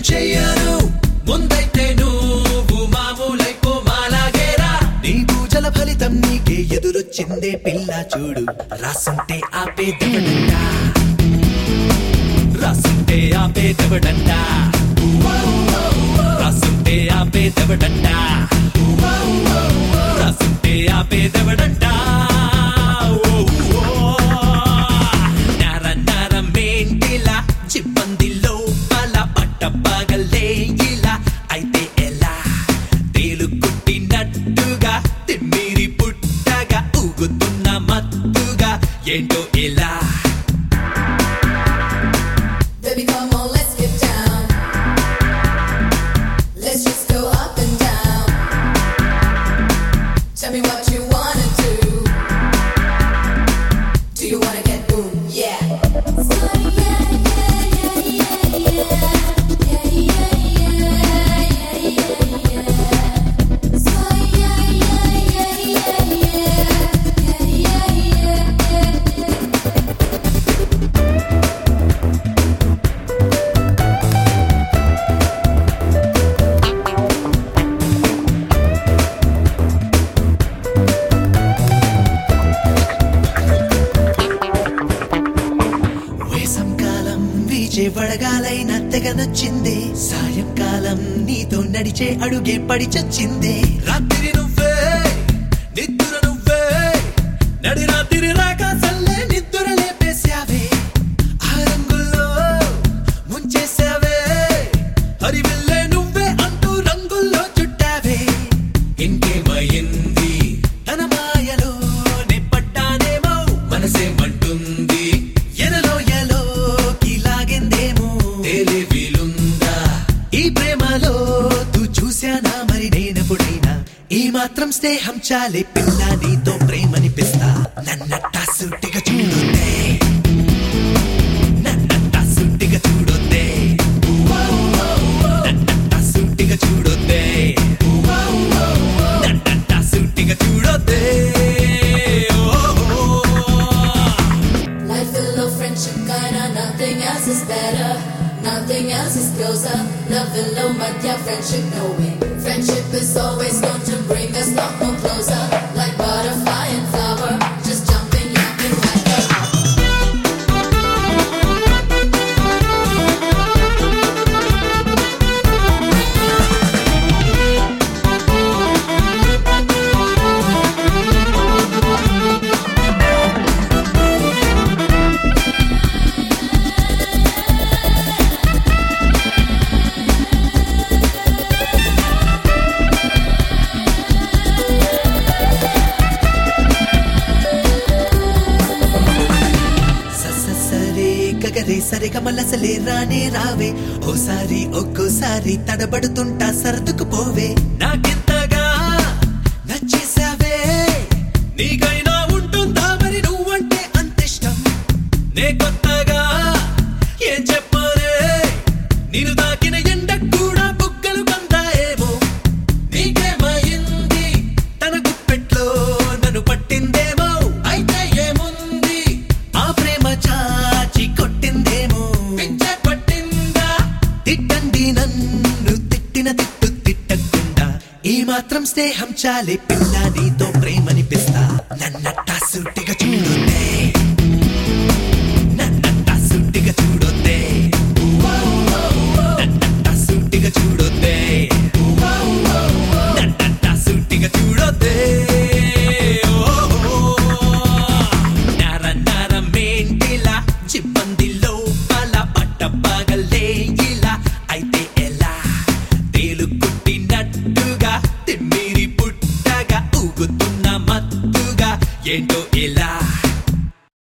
చెయ్యను ముందైతే నువ్వు మామూలైపో మాలాగేరా నీ పూజల ఫలితం నీకే ఎదురొచ్చిందే పిల్ల చూడు రాసుంటే ఆపేదవడంట రాసుంటే ఆపేదవడంట రాసుంటే ఆపేదవడంట రాసుంటే ఆపేదవడంట ఓ, ఓ. నర నరమేంటిలా చిబ్బంది లోపల పట్టపగలే ఇలా అయితే ఎలా తేలుకుట్టినట్టుగా తిమ్మిరి పుట్టగా ఊగుతున్న మత్తుగా ఏంటో ఇలా Baby, come on, let's get down. Let's just go up and down. Tell me what you wanna do. Do you wanna get boom? Yeah. వేసంకాలం వీచే వడగాలైన తెగ నచ్చిందే సాయంకాలం నీతో నడిచే అడుగే పడి చచ్చిందే రాత్రి నువ్వే నిద్ర నువ్వే నడి రాత్రి రాక సల్లే నిద్ర లేపేశావే ఆ రంగుల్లో ముంచేశావే హరివిల్లే నువ్వే అంటూ రంగుల్లో చుట్టావే ఇంకేమయింది తన మాయలో నిప్పట్టానేమో మనసేమంటుంది ఎనలో ఎలోకి లాగిందేమో తెలివిలుందా ఈ ప్రేమలో తూ చూశానా మరి నేనెప్పుడైనా ఈ మాత్రం స్నేహం చాలే పిల్ల నీతో ప్రేమనిపిస్తా నన్నట్టా సుట్టిగా చూడొద్దే నన్నట్టా సుట్టిగా చూడొద్దే నన్నట్టా సుట్టిగా చూడొద్దే నన్నట్టా సుట్టిగా చూడొద్దే ఓ, ఓ, ఓ. Life full of friendship, kinda nothing else is better. Nothing else is closer. Love and love, but yeah, friendship, no way. Friendship is always going to bring us lot more closer. Like butterfly and flower, just jumping, yapping like a స సరే గగరే సరే కమలసలే రానే రావే ఓసారి ఒక్కోసారి తడబడుతుంటా సర్దుకు పోవే నాకెంతగా నచ్చేసావే నీకైనా ఉంటుందా మరి నువ్వంటే అంతిష్టం నే కొత్తగా ఏం చెప్పరే నేను తాకిన ఎండ కూడా బుగ్గలు కందాయేమో నీకేమైంది తన గుప్పెట్లో నన్ను పట్టిందేమో అయితే ఏముంది ఆ ప్రేమ చాచి కొట్టిందేమో పిచ్చ పట్టిందా తిట్టండి నన్ను తిట్టిన తిట్టు తిట్టకుండా ఈ మాత్రం స్నేహం చాలే పిల్ల నీతో ప్రేమనిపిస్తా నన్నట్టా సుట్టిగా చూడొద్దే నన్నట్టా సుట్టిగా చూడొద్దే నన్నట్టా సుట్టిగా చూడొద్దే నన్నట్టా సుట్టిగా చూడొద్దే ఓ, ఓ. నర నరమేంటిలా చిబ్బంది లోపల పట్టపగలే ఇలా అయితే ఎలా తేలుకుట్టినట్టుగా తిమ్మిరి పుట్టగా ఊగుతున్న మత్తుగా ఏంటో ఇలా